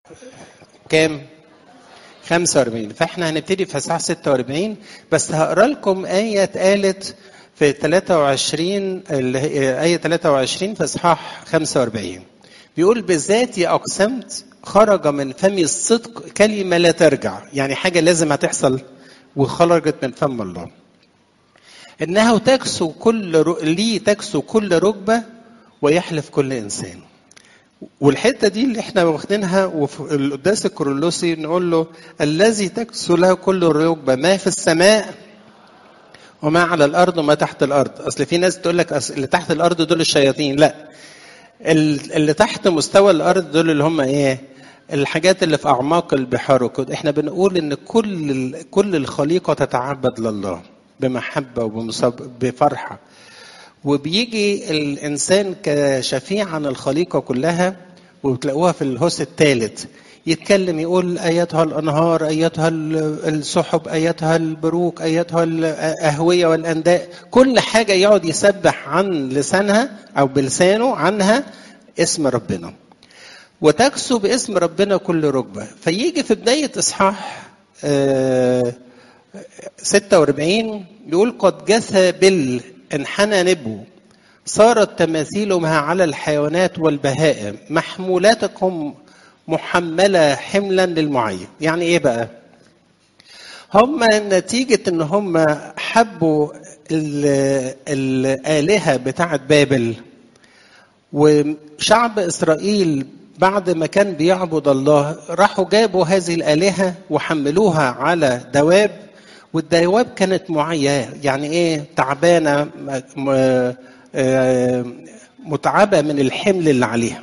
كام 45 فاحنا هنبتدي في اصحاح 46 بس هقرا لكم ايه اتقالت في 23 اللي هي ايه 23 في اصحاح 45 بيقول بذاتي اقسمت خرج من فمي الصدق كلمه لا ترجع يعني حاجه لازم هتحصل وخرجت من فم الله انه تكسو كل ر... لي تكسو كل ركبه ويحلف كل انسان والحته دي اللي احنا واخدينها وفي القداس الكورولوسي نقول له الذي تكسو له كل ركبه ما في السماء وما على الارض وما تحت الارض اصل في ناس تقول لك أصل اللي تحت الارض دول الشياطين لا اللي تحت مستوى الارض دول اللي هم ايه الحاجات اللي في اعماق البحار وكده احنا بنقول ان كل كل الخليقه تتعبد لله بمحبه وبمصاب بفرحه وبيجي الانسان كشفيع عن الخليقه كلها وبتلاقوها في الهوس الثالث يتكلم يقول ايتها الانهار ايتها السحب ايتها البروك ايتها الاهويه والانداء كل حاجه يقعد يسبح عن لسانها او بلسانه عنها اسم ربنا وتكسو باسم ربنا كل ركبه فيجي في بدايه اصحاح 46 يقول قد جثى بال انحنى نبو صارت تماثيلها على الحيوانات والبهائم محمولاتكم محملة حملا للمعين يعني ايه بقى هم نتيجة ان هم حبوا الآلهة بتاعت بابل وشعب إسرائيل بعد ما كان بيعبد الله راحوا جابوا هذه الآلهة وحملوها على دواب والدواب كانت معية يعني ايه تعبانة متعبة من الحمل اللي عليها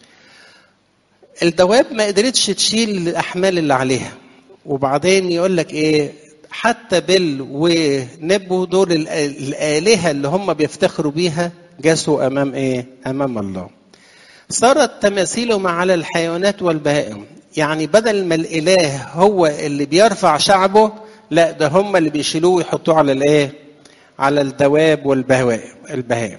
الدواب ما قدرتش تشيل الاحمال اللي عليها وبعدين يقول لك ايه حتى بل ونبو دول الالهه اللي هم بيفتخروا بيها جاسوا امام ايه امام الله صارت تماثيلهم على الحيوانات والبهائم يعني بدل ما الاله هو اللي بيرفع شعبه لا ده هم اللي بيشيلوه ويحطوه على الايه على الدواب والبهائم البهائم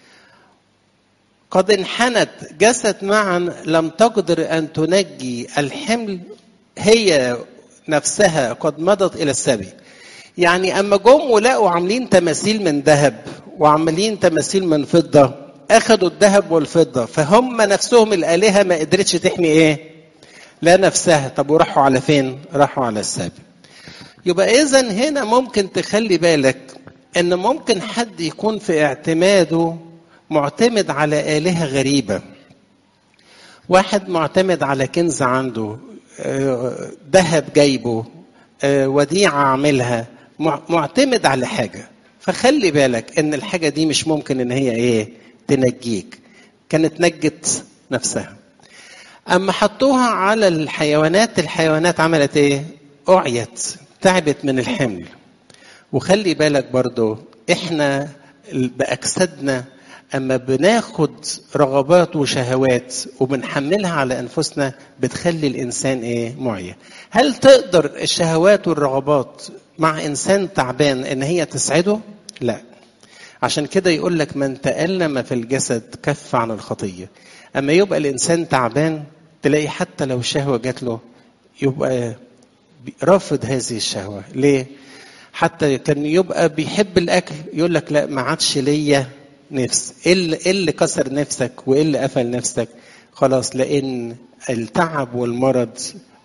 قد انحنت جست معا لم تقدر ان تنجي الحمل هي نفسها قد مضت الى السبي يعني اما جم ولقوا عاملين تماثيل من ذهب وعاملين تماثيل من فضه اخذوا الذهب والفضه فهم نفسهم الالهه ما قدرتش تحمي ايه لا نفسها طب وراحوا على فين راحوا على السبي يبقى اذا هنا ممكن تخلي بالك ان ممكن حد يكون في اعتماده معتمد على آلهة غريبة واحد معتمد على كنز عنده ذهب جايبه وديعة عاملها معتمد على حاجة فخلي بالك ان الحاجة دي مش ممكن ان هي ايه تنجيك كانت نجت نفسها اما حطوها على الحيوانات الحيوانات عملت ايه اعيت تعبت من الحمل وخلي بالك برضو احنا باجسادنا اما بناخد رغبات وشهوات وبنحملها على انفسنا بتخلي الانسان ايه معيا هل تقدر الشهوات والرغبات مع انسان تعبان ان هي تسعده لا عشان كده يقول لك من تألم في الجسد كف عن الخطية اما يبقى الانسان تعبان تلاقي حتى لو الشهوة جات له يبقى رافض هذه الشهوة ليه حتى كان يبقى بيحب الاكل يقول لك لا ما عادش ليا نفس ايه اللي, إيه اللي كسر نفسك وايه اللي قفل نفسك خلاص لان التعب والمرض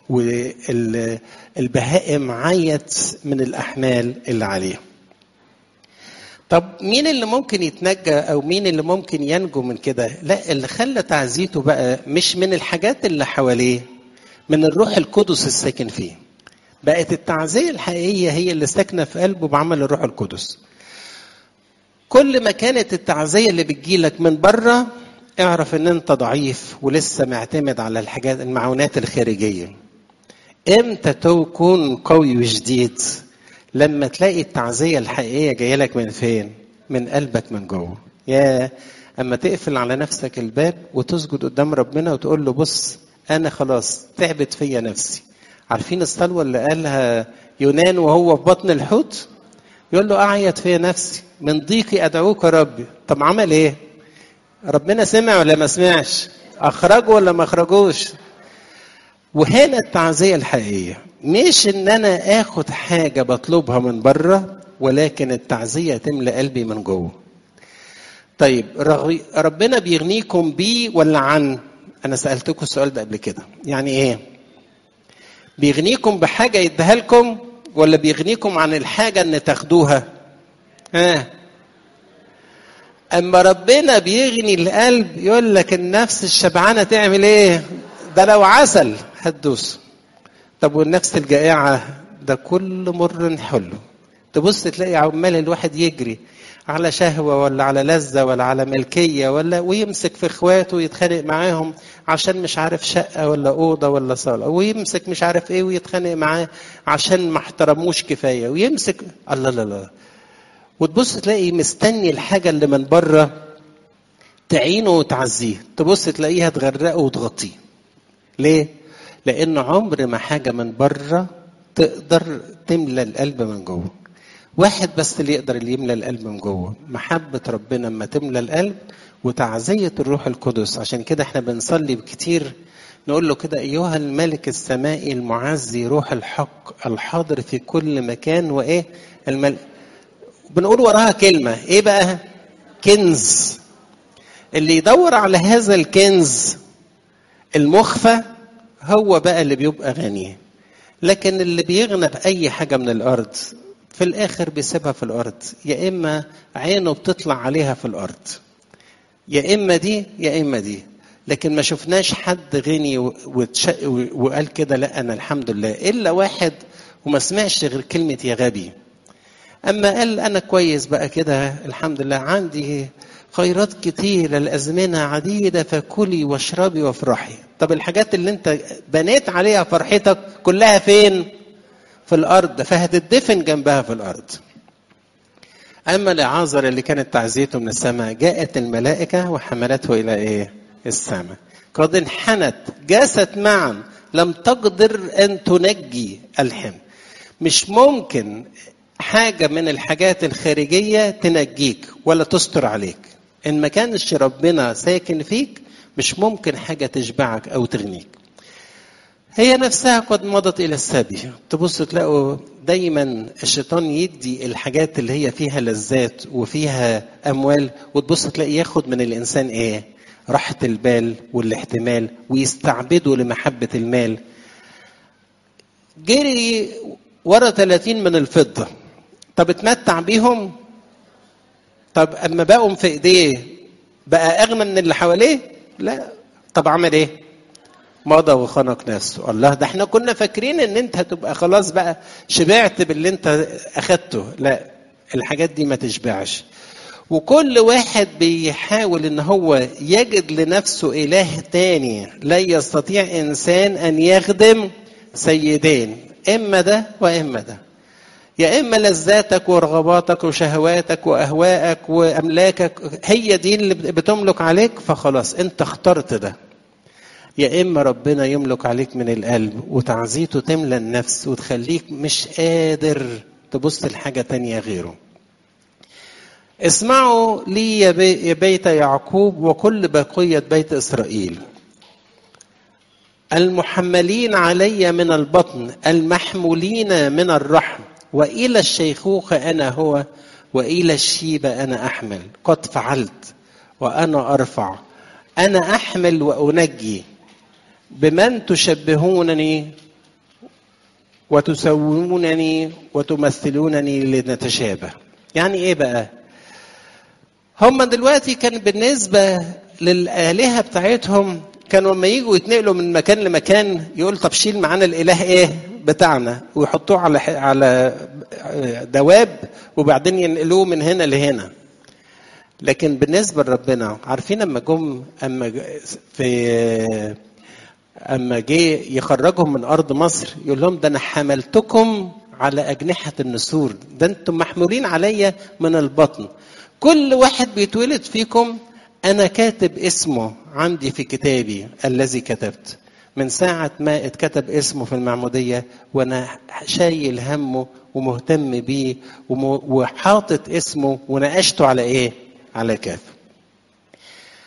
والبهائم عيت من الاحمال اللي عليها طب مين اللي ممكن يتنجى او مين اللي ممكن ينجو من كده لا اللي خلى تعزيته بقى مش من الحاجات اللي حواليه من الروح القدس الساكن فيه بقت التعزيه الحقيقيه هي اللي ساكنه في قلبه بعمل الروح القدس كل ما كانت التعزية اللي بتجيلك من بره اعرف ان انت ضعيف ولسه معتمد على الحاجات المعونات الخارجية امتى تكون قوي وجديد لما تلاقي التعزية الحقيقية جاية لك من فين من قلبك من جوه يا اما تقفل على نفسك الباب وتسجد قدام ربنا وتقول له بص انا خلاص تعبت فيا نفسي عارفين الصلوة اللي قالها يونان وهو في بطن الحوت يقول له أعيت في نفسي من ضيقي أدعوك ربي طب عمل إيه ربنا سمع ولا ما سمعش أخرجه ولا ما أخرجوش وهنا التعزية الحقيقية مش ان انا اخد حاجة بطلبها من بره ولكن التعزية تملى قلبي من جوه طيب ربنا بيغنيكم بيه ولا عن انا سألتكم السؤال ده قبل كده يعني ايه بيغنيكم بحاجة يديها لكم ولا بيغنيكم عن الحاجة ان تاخدوها ها آه. اما ربنا بيغني القلب يقول لك النفس الشبعانة تعمل ايه ده لو عسل هتدوس طب والنفس الجائعة ده كل مر حلو تبص تلاقي عمال الواحد يجري على شهوة ولا على لذة ولا على ملكية ولا ويمسك في اخواته ويتخانق معاهم عشان مش عارف شقة ولا أوضة ولا صالة ويمسك مش عارف ايه ويتخانق معاه عشان ما احترموش كفاية ويمسك الله لا لا وتبص تلاقي مستني الحاجة اللي من بره تعينه وتعزيه تبص تلاقيها تغرقه وتغطيه ليه؟ لأن عمر ما حاجة من بره تقدر تملى القلب من جوه واحد بس اللي يقدر اللي يملى القلب من جوه محبة ربنا لما تملى القلب وتعزية الروح القدس عشان كده احنا بنصلي كتير نقول له كده أيها الملك السمائي المعزي روح الحق الحاضر في كل مكان وإيه الملك بنقول وراها كلمة إيه بقى كنز اللي يدور على هذا الكنز المخفى هو بقى اللي بيبقى غني لكن اللي بيغنى بأي حاجة من الأرض في الآخر بيسيبها في الأرض يا إما عينه بتطلع عليها في الأرض يا إما دي يا إما دي لكن ما شفناش حد غني وتش... وقال كده لا أنا الحمد لله إلا واحد وما سمعش غير كلمة يا غبي أما قال أنا كويس بقى كده الحمد لله عندي خيرات كتيرة الأزمنة عديدة فكلي واشربي وافرحي طب الحاجات اللي انت بنيت عليها فرحتك كلها فين في الأرض فهتدفن جنبها في الأرض أما لعازر اللي كانت تعزيته من السماء جاءت الملائكة وحملته إلى إيه السماء قد انحنت جاست معا لم تقدر أن تنجي الحمل مش ممكن حاجة من الحاجات الخارجية تنجيك ولا تستر عليك إن ما كانش ربنا ساكن فيك مش ممكن حاجة تشبعك أو تغنيك هي نفسها قد مضت إلى السبي تبص تلاقوا دايما الشيطان يدي الحاجات اللي هي فيها لذات وفيها أموال وتبص تلاقي ياخد من الإنسان إيه راحة البال والاحتمال ويستعبده لمحبة المال جري ورا 30 من الفضة طب اتمتع بيهم طب اما بقوا في ايديه بقى اغنى من اللي حواليه لا طب عمل ايه مضى وخنق نفسه الله ده احنا كنا فاكرين ان انت هتبقى خلاص بقى شبعت باللي انت اخدته لا الحاجات دي ما تشبعش وكل واحد بيحاول ان هو يجد لنفسه اله تاني لا يستطيع انسان ان يخدم سيدين اما ده واما ده يا اما لذاتك ورغباتك وشهواتك واهوائك واملاكك هي دي اللي بتملك عليك فخلاص انت اخترت ده يا اما ربنا يملك عليك من القلب وتعزيته تملى النفس وتخليك مش قادر تبص لحاجه تانية غيره اسمعوا لي يا بيت يعقوب وكل بقيه بيت اسرائيل المحملين علي من البطن المحمولين من الرحم والى الشيخوخه انا هو والى الشيبه انا احمل قد فعلت وانا ارفع انا احمل وانجي بمن تشبهونني وتسوونني وتمثلونني لنتشابه يعني ايه بقى هم دلوقتي كان بالنسبه للالهه بتاعتهم كانوا لما يجوا يتنقلوا من مكان لمكان يقول طب شيل معانا الاله ايه بتاعنا ويحطوه على على دواب وبعدين ينقلوه من هنا لهنا لكن بالنسبه لربنا عارفين اما جم اما في اما جه يخرجهم من ارض مصر يقول لهم ده انا حملتكم على اجنحه النسور ده انتم محمولين عليا من البطن كل واحد بيتولد فيكم أنا كاتب اسمه عندي في كتابي الذي كتبت من ساعة ما اتكتب اسمه في المعمودية وأنا شايل همه ومهتم بيه وحاطط اسمه وناقشته على إيه؟ على كاف.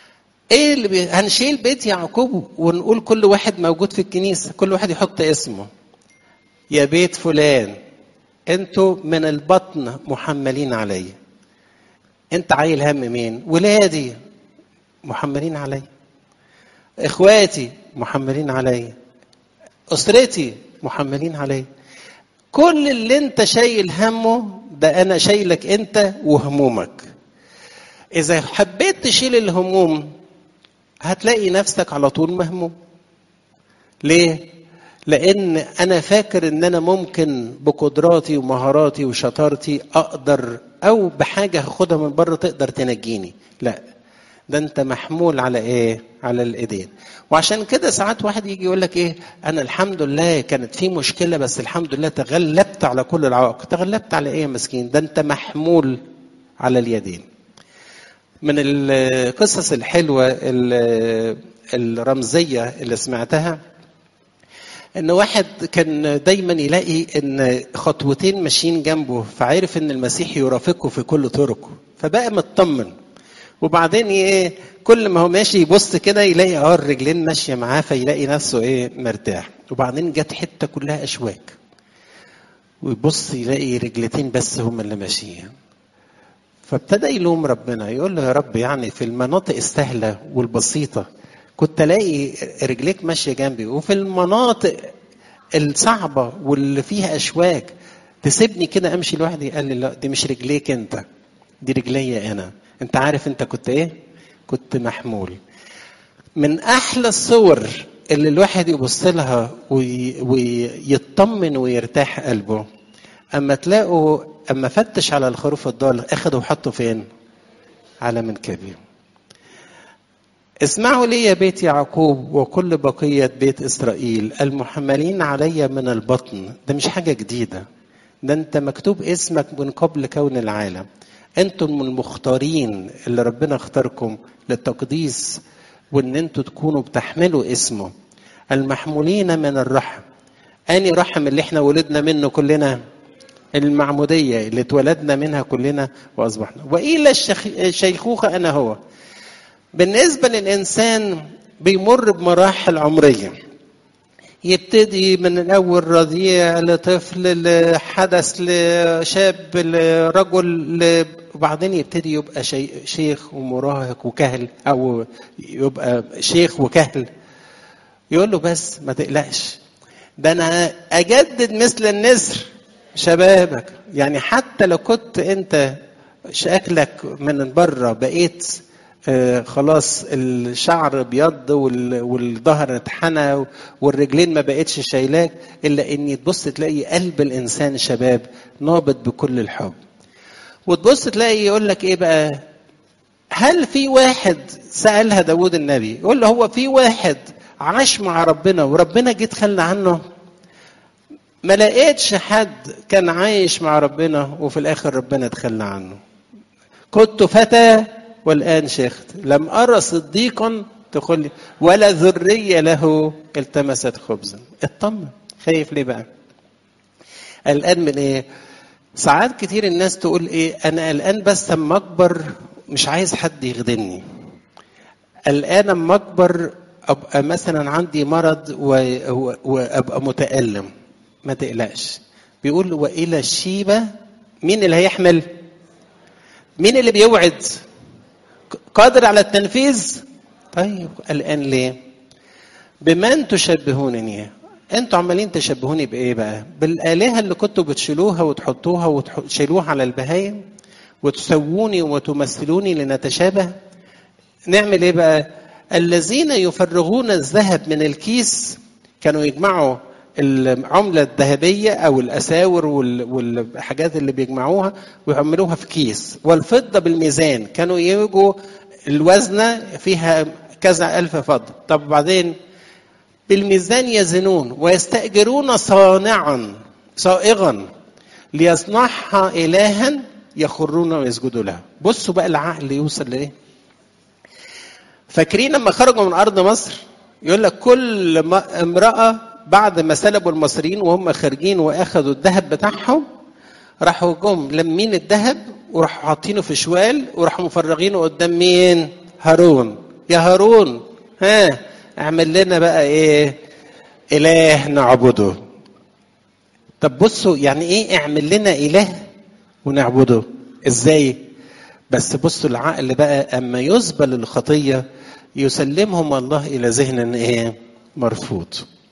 ايه اللي بي... هنشيل بيت يعقوب ونقول كل واحد موجود في الكنيسه كل واحد يحط اسمه يا بيت فلان انتوا من البطن محملين علي انت عايل هم مين ولادي محملين علي اخواتي محملين علي اسرتي محملين علي كل اللي انت شايل همه ده انا شايلك انت وهمومك اذا حبيت تشيل الهموم هتلاقي نفسك على طول مهموم ليه لان انا فاكر ان انا ممكن بقدراتي ومهاراتي وشطارتي اقدر او بحاجه هاخدها من بره تقدر تنجيني لا ده انت محمول على ايه على الايدين وعشان كده ساعات واحد يجي يقول لك ايه انا الحمد لله كانت في مشكله بس الحمد لله تغلبت على كل العوائق تغلبت على ايه يا مسكين ده انت محمول على اليدين من القصص الحلوه الرمزيه اللي سمعتها ان واحد كان دايما يلاقي ان خطوتين ماشيين جنبه فعرف ان المسيح يرافقه في كل طرقه فبقى مطمن وبعدين ايه كل ما هو ماشي يبص كده يلاقي اه الرجلين ماشيه معاه فيلاقي نفسه ايه مرتاح وبعدين جت حته كلها اشواك ويبص يلاقي رجلتين بس هم اللي ماشيين فابتدى يلوم ربنا يقول له يا رب يعني في المناطق السهله والبسيطه كنت الاقي رجليك ماشيه جنبي وفي المناطق الصعبه واللي فيها اشواك تسيبني كده امشي لوحدي قال لي لا دي مش رجليك انت دي رجليا انا انت عارف انت كنت ايه كنت محمول من احلى الصور اللي الواحد يبص لها وي... ويطمن ويرتاح قلبه اما تلاقوا اما فتش على الخروف الضال اخده وحطه فين على منكبه اسمعوا لي يا بيت يعقوب وكل بقية بيت إسرائيل المحملين علي من البطن ده مش حاجة جديدة ده أنت مكتوب اسمك من قبل كون العالم أنتم المختارين اللي ربنا اختاركم للتقديس وأن أنتوا تكونوا بتحملوا اسمه المحمولين من الرحم أني رحم اللي احنا ولدنا منه كلنا المعمودية اللي اتولدنا منها كلنا وأصبحنا وإلى الشيخوخة أنا هو بالنسبة للإنسان بيمر بمراحل عمرية يبتدي من الأول رضيع لطفل لحدث لشاب لرجل وبعدين يبتدي يبقى شي شيخ ومراهق وكهل أو يبقى شيخ وكهل يقول له بس ما تقلقش ده أنا أجدد مثل النسر شبابك يعني حتى لو كنت أنت شكلك من بره بقيت آه خلاص الشعر بيض والظهر اتحنى والرجلين ما بقتش شايلاك الا اني تبص تلاقي قلب الانسان شباب نابض بكل الحب وتبص تلاقي يقول لك ايه بقى هل في واحد سالها داود النبي يقول له هو في واحد عاش مع ربنا وربنا جه تخلى عنه ما لقيتش حد كان عايش مع ربنا وفي الاخر ربنا تخلى عنه كنت فتى والآن شيخت لم أرى صديقا تقول ولا ذرية له التمست خبزا اطمن خايف ليه بقى قلقان من ايه ساعات كتير الناس تقول ايه انا قلقان بس اما اكبر مش عايز حد يخدمني قلقان اما اكبر ابقى مثلا عندي مرض وابقى متالم ما تقلقش بيقول والى الشيبه مين اللي هيحمل مين اللي بيوعد قادر على التنفيذ طيب قلقان ليه بمن تشبهونني انتوا عمالين تشبهوني بايه بقى بالالهه اللي كنتوا بتشيلوها وتحطوها وتشيلوها على البهايم وتسووني وتمثلوني لنتشابه نعمل ايه بقى الذين يفرغون الذهب من الكيس كانوا يجمعوا العملة الذهبية أو الأساور والحاجات اللي بيجمعوها ويعملوها في كيس والفضة بالميزان كانوا يجوا الوزنة فيها كذا ألف فضة طب بعدين بالميزان يزنون ويستأجرون صانعا صائغا ليصنعها إلها يخرون ويسجدوا لها بصوا بقى العقل يوصل لإيه فاكرين لما خرجوا من أرض مصر يقول لك كل امرأة بعد ما سلبوا المصريين وهم خارجين واخدوا الذهب بتاعهم راحوا جم لمين الذهب وراحوا حاطينه في شوال وراحوا مفرغينه قدام مين؟ هارون يا هارون ها اعمل لنا بقى ايه اله نعبده طب بصوا يعني ايه اعمل لنا اله ونعبده ازاي بس بصوا العقل بقى اما يسبل الخطيه يسلمهم الله الى ذهن ايه مرفوض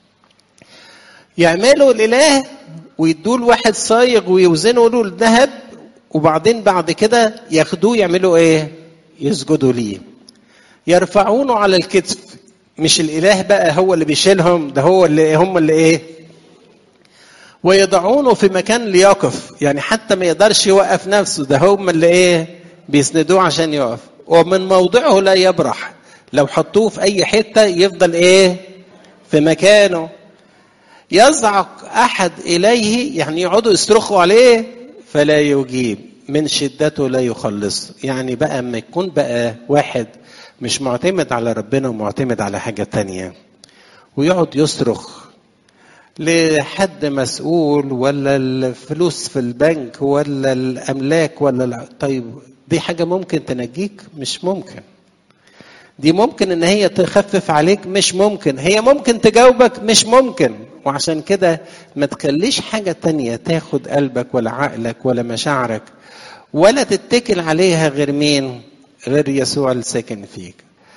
يعملوا الاله ويدوا له واحد صايغ ويوزنوا له الذهب وبعدين بعد كده ياخدوه يعملوا ايه يسجدوا ليه يرفعونه على الكتف مش الاله بقى هو اللي بيشيلهم ده هو اللي هم اللي ايه ويضعونه في مكان ليقف يعني حتى ما يقدرش يوقف نفسه ده هم اللي ايه بيسندوه عشان يقف ومن موضعه لا يبرح لو حطوه في اي حته يفضل ايه في مكانه يزعق احد اليه يعني يقعدوا يصرخوا عليه فلا يجيب من شدته لا يخلص يعني بقى اما يكون بقى واحد مش معتمد على ربنا ومعتمد على حاجه تانية ويقعد يصرخ لحد مسؤول ولا الفلوس في البنك ولا الاملاك ولا الع... طيب دي حاجه ممكن تنجيك مش ممكن دي ممكن ان هي تخفف عليك مش ممكن هي ممكن تجاوبك مش ممكن وعشان كده ما تخليش حاجة تانية تاخد قلبك ولا عقلك ولا مشاعرك ولا تتكل عليها غير مين غير يسوع الساكن فيك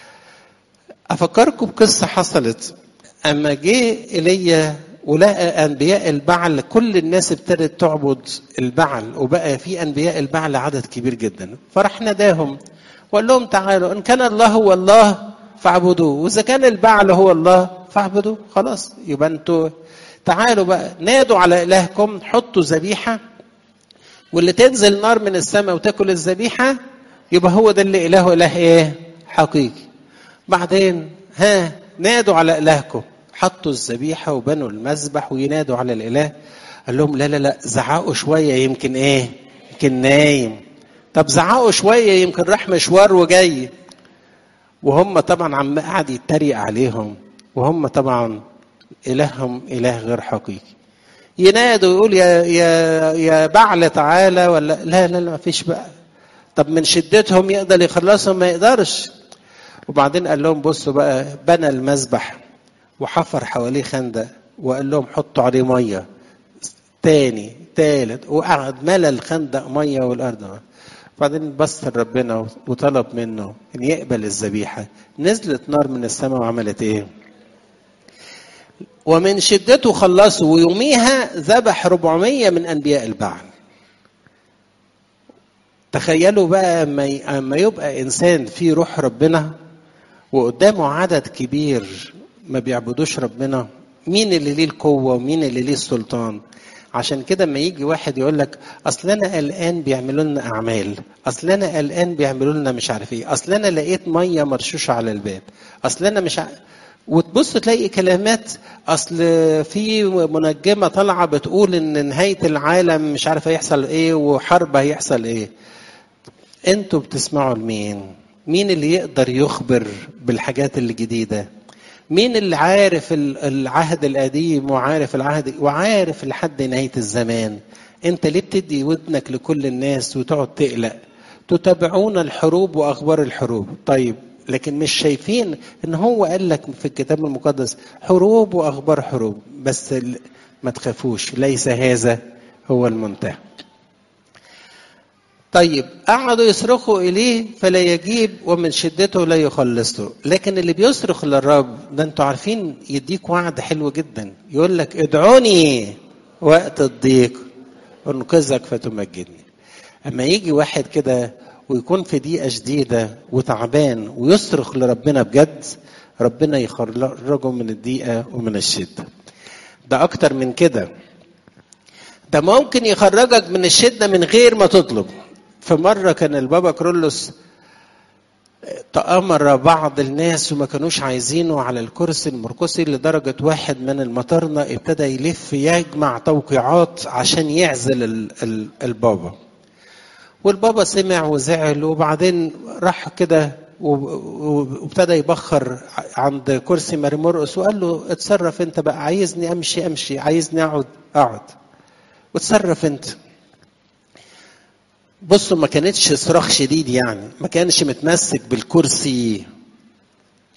أفكركم بقصة حصلت أما جه إلي ولقى أنبياء البعل كل الناس ابتدت تعبد البعل وبقى في أنبياء البعل عدد كبير جدا فراح ناداهم وقال لهم تعالوا إن كان الله هو الله فاعبدوه وإذا كان البعل هو الله فاعبدوه خلاص يبقى انتوا تعالوا بقى نادوا على إلهكم حطوا ذبيحة واللي تنزل نار من السماء وتاكل الذبيحة يبقى هو ده اللي إله إله إيه حقيقي بعدين ها نادوا على إلهكم حطوا الذبيحة وبنوا المذبح وينادوا على الإله قال لهم لا لا لا زعقوا شوية يمكن إيه يمكن نايم طب زعقوا شوية يمكن راح مشوار وجاي وهم طبعا عم قعد يتريق عليهم وهم طبعا إلههم إله غير حقيقي ينادوا يقول يا يا يا بعل تعالى ولا لا لا لا ما فيش بقى طب من شدتهم يقدر يخلصهم ما يقدرش وبعدين قال لهم بصوا بقى بنى المذبح وحفر حواليه خندق وقال لهم حطوا عليه ميه تاني تالت وقعد ملى الخندق ميه والارض مية. بعدين بص لربنا وطلب منه ان يقبل الذبيحه نزلت نار من السماء وعملت ايه ومن شدته خلصوا ويوميها ذبح 400 من انبياء البعل تخيلوا بقى اما يبقى انسان فيه روح ربنا وقدامه عدد كبير ما بيعبدوش ربنا مين اللي ليه القوه ومين اللي ليه السلطان عشان كده لما يجي واحد يقول لك اصل انا قلقان بيعملوا لنا اعمال اصل انا قلقان بيعملوا لنا مش عارف ايه اصل انا لقيت ميه مرشوشه على الباب اصل انا مش ع... وتبص تلاقي كلمات اصل في منجمه طالعه بتقول ان نهايه العالم مش عارف هيحصل ايه وحرب هيحصل ايه انتوا بتسمعوا لمين مين اللي يقدر يخبر بالحاجات الجديده مين اللي عارف العهد القديم وعارف العهد وعارف لحد نهايه الزمان انت ليه بتدي ودنك لكل الناس وتقعد تقلق تتابعون الحروب واخبار الحروب طيب لكن مش شايفين ان هو قال لك في الكتاب المقدس حروب واخبار حروب بس ما تخافوش ليس هذا هو المنتهى طيب قعدوا يصرخوا اليه فلا يجيب ومن شدته لا يخلصه لكن اللي بيصرخ للرب ده انتوا عارفين يديك وعد حلو جدا يقول لك ادعوني وقت الضيق انقذك فتمجدني اما يجي واحد كده ويكون في ضيقه شديده وتعبان ويصرخ لربنا بجد ربنا يخرجه من الضيقه ومن الشده ده اكتر من كده ده ممكن يخرجك من الشده من غير ما تطلب في مرة كان البابا كرولوس تأمر بعض الناس وما كانوش عايزينه على الكرسي المرقصي لدرجة واحد من المطارنة ابتدى يلف يجمع توقيعات عشان يعزل البابا والبابا سمع وزعل وبعدين راح كده وابتدى يبخر عند كرسي ماري مرقس وقال له اتصرف انت بقى عايزني امشي امشي عايزني اقعد اقعد وتصرف انت بصوا ما كانتش صراخ شديد يعني ما كانش متمسك بالكرسي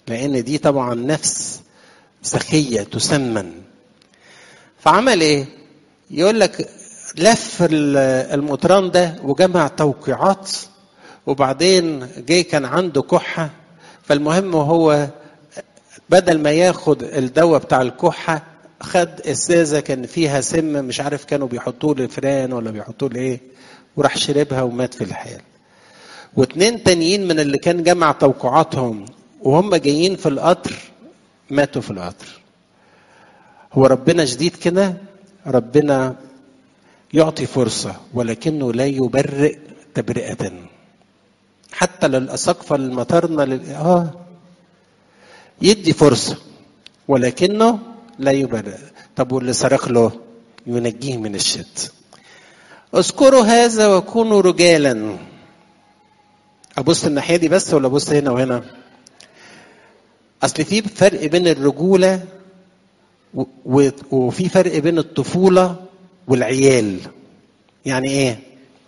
لان دي طبعا نفس سخيه تسمن فعمل ايه يقول لك لف المطران ده وجمع توقيعات وبعدين جه كان عنده كحه فالمهم هو بدل ما ياخد الدواء بتاع الكحه خد ازازه كان فيها سم مش عارف كانوا بيحطوه لفران ولا بيحطوه لايه وراح شربها ومات في الحال واتنين تانيين من اللي كان جمع توقعاتهم وهم جايين في القطر ماتوا في القطر هو ربنا شديد كده ربنا يعطي فرصة ولكنه لا يبرئ تبرئة حتى للأساقفة المطرنة لل... آه يدي فرصة ولكنه لا يبرئ طب واللي سرق له ينجيه من الشت اذكروا هذا وكونوا رجالا ابص الناحيه دي بس ولا ابص هنا وهنا اصل في فرق بين الرجوله وفي فرق بين الطفوله والعيال يعني ايه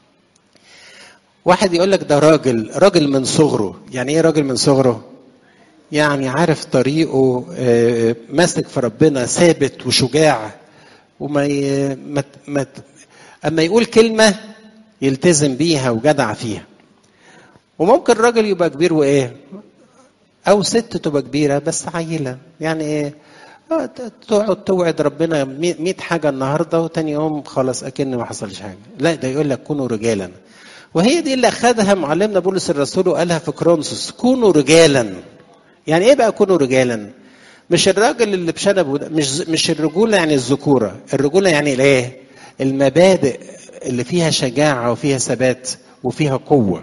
واحد يقول لك ده راجل راجل من صغره يعني ايه راجل من صغره يعني عارف طريقه ماسك في ربنا ثابت وشجاع وما ي... ما... ما... اما يقول كلمه يلتزم بيها وجدع فيها وممكن راجل يبقى كبير وايه او ست تبقى كبيره بس عيله يعني ايه تقعد توعد ربنا 100 حاجه النهارده وتاني يوم خلاص اكن ما حصلش حاجه لا ده يقول لك كونوا رجالا وهي دي اللي اخذها معلمنا بولس الرسول وقالها في كرونسوس كونوا رجالا يعني ايه بقى كونوا رجالا مش الراجل اللي بشنبه مش مش الرجوله يعني الذكوره الرجوله يعني الايه المبادئ اللي فيها شجاعه وفيها ثبات وفيها قوه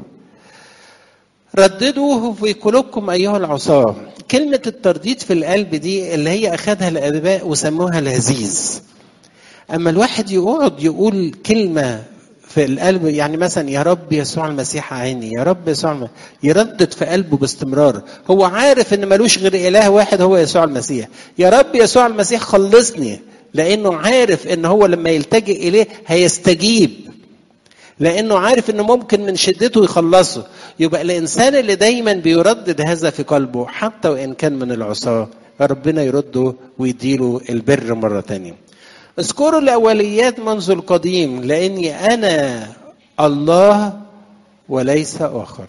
رددوه في قلوبكم ايها العصاه كلمه الترديد في القلب دي اللي هي اخذها الاباء وسموها الهزيز اما الواحد يقعد يقول كلمه في القلب يعني مثلا يا رب يسوع المسيح عيني يا رب يسوع المسيح يردد في قلبه باستمرار هو عارف ان ملوش غير اله واحد هو يسوع المسيح يا رب يسوع المسيح خلصني لانه عارف ان هو لما يلتجئ اليه هيستجيب لانه عارف انه ممكن من شدته يخلصه يبقى الانسان اللي دايما بيردد هذا في قلبه حتى وان كان من العصاه ربنا يرده ويديله البر مره تانيه اذكروا الاوليات منذ القديم لاني انا الله وليس اخر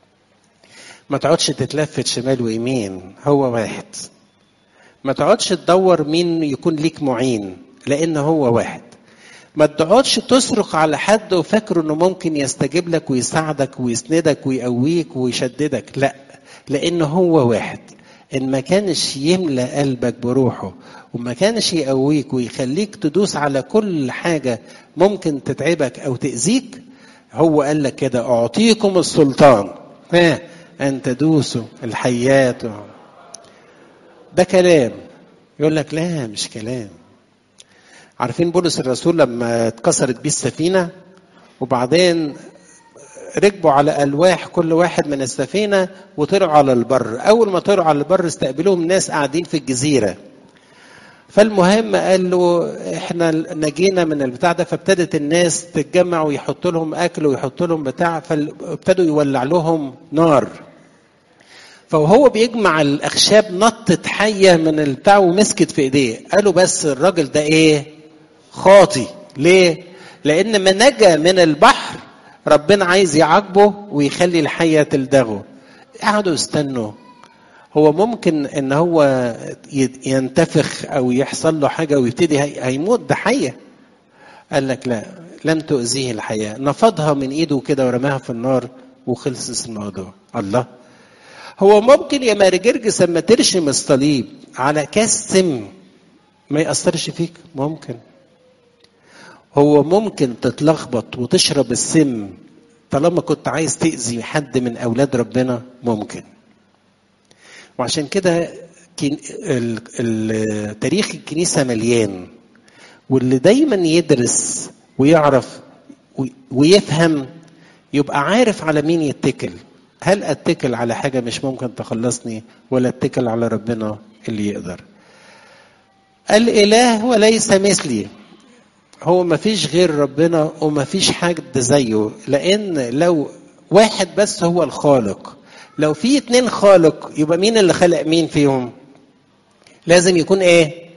ما تقعدش تتلفت شمال ويمين هو واحد ما تقعدش تدور مين يكون ليك معين لان هو واحد ما تقعدش تصرخ على حد وفاكره انه ممكن يستجيب لك ويساعدك ويسندك ويقويك ويشددك لا لان هو واحد ان ما كانش يملى قلبك بروحه وما كانش يقويك ويخليك تدوس على كل حاجة ممكن تتعبك أو تأذيك هو قال لك كده أعطيكم السلطان ها أن تدوسوا الحيات ده كلام يقول لك لا مش كلام عارفين بولس الرسول لما اتكسرت بيه السفينة وبعدين ركبوا على ألواح كل واحد من السفينة وطلعوا على البر أول ما طلعوا على البر استقبلوهم ناس قاعدين في الجزيرة فالمهم قال له احنا نجينا من البتاع ده فابتدت الناس تتجمع ويحط لهم اكل ويحط لهم بتاع فابتدوا يولع لهم نار فهو بيجمع الاخشاب نطت حيه من البتاع ومسكت في ايديه قالوا بس الراجل ده ايه خاطي ليه لان ما نجا من البحر ربنا عايز يعاقبه ويخلي الحيه تلدغه قعدوا يستنوا هو ممكن ان هو ينتفخ او يحصل له حاجه ويبتدي هيموت ده حيه قال لك لا لم تؤذيه الحياه نفضها من ايده كده ورماها في النار وخلص الموضوع الله هو ممكن يا مارجرجس لما ترشم الصليب على كاس سم ما يأثرش فيك ممكن هو ممكن تتلخبط وتشرب السم طالما كنت عايز تأذي حد من أولاد ربنا ممكن وعشان كده تاريخ الكنيسة مليان واللي دايما يدرس ويعرف ويفهم يبقى عارف على مين يتكل هل اتكل على حاجة مش ممكن تخلصني ولا اتكل على ربنا اللي يقدر الإله وليس مثلي هو ما فيش غير ربنا وما فيش حد زيه لأن لو واحد بس هو الخالق لو في اتنين خالق يبقى مين اللي خلق مين فيهم لازم يكون ايه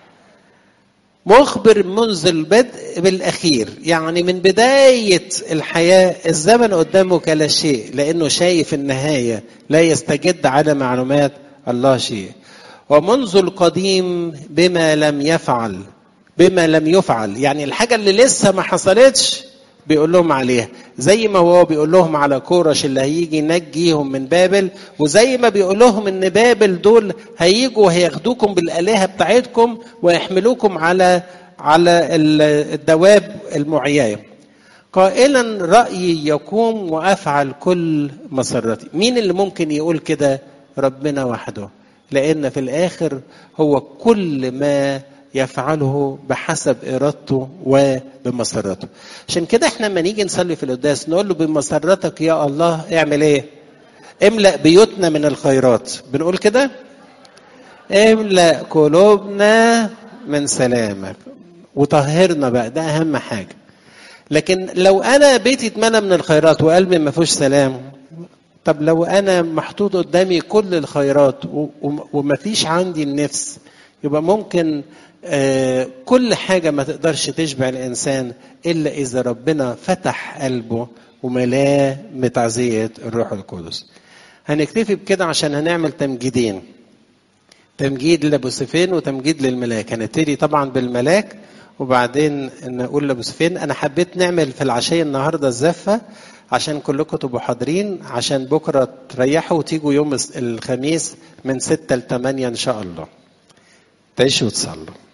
مخبر منذ البدء بالاخير يعني من بدايه الحياه الزمن قدامه كلا شيء لانه شايف النهايه لا يستجد على معلومات الله شيء ومنذ القديم بما لم يفعل بما لم يفعل يعني الحاجه اللي لسه ما حصلتش بيقول لهم عليها زي ما هو بيقول لهم على كورش اللي هيجي ينجيهم من بابل وزي ما بيقول لهم ان بابل دول هيجوا وهياخدوكم بالالهه بتاعتكم ويحملوكم على على الدواب المعياه قائلا رايي يقوم وافعل كل مسرتي مين اللي ممكن يقول كده ربنا وحده لان في الاخر هو كل ما يفعله بحسب ارادته وبمسرته عشان كده احنا لما نيجي نصلي في القداس نقول له بمسرتك يا الله اعمل ايه املا بيوتنا من الخيرات بنقول كده املا قلوبنا من سلامك وطهرنا بقى ده اهم حاجه لكن لو انا بيتي اتملى من الخيرات وقلبي ما فيهوش سلام طب لو انا محطوط قدامي كل الخيرات ومفيش عندي النفس يبقى ممكن آه كل حاجة ما تقدرش تشبع الإنسان إلا إذا ربنا فتح قلبه وملاه بتعزية الروح القدس هنكتفي بكده عشان هنعمل تمجيدين تمجيد لابوسفين وتمجيد للملاك هنبتدي طبعا بالملاك وبعدين نقول لابوسفين انا حبيت نعمل في العشيه النهارده الزفه عشان كلكم تبقوا حاضرين عشان بكره تريحوا وتيجوا يوم الخميس من 6 ل 8 ان شاء الله تعيشوا وتصلوا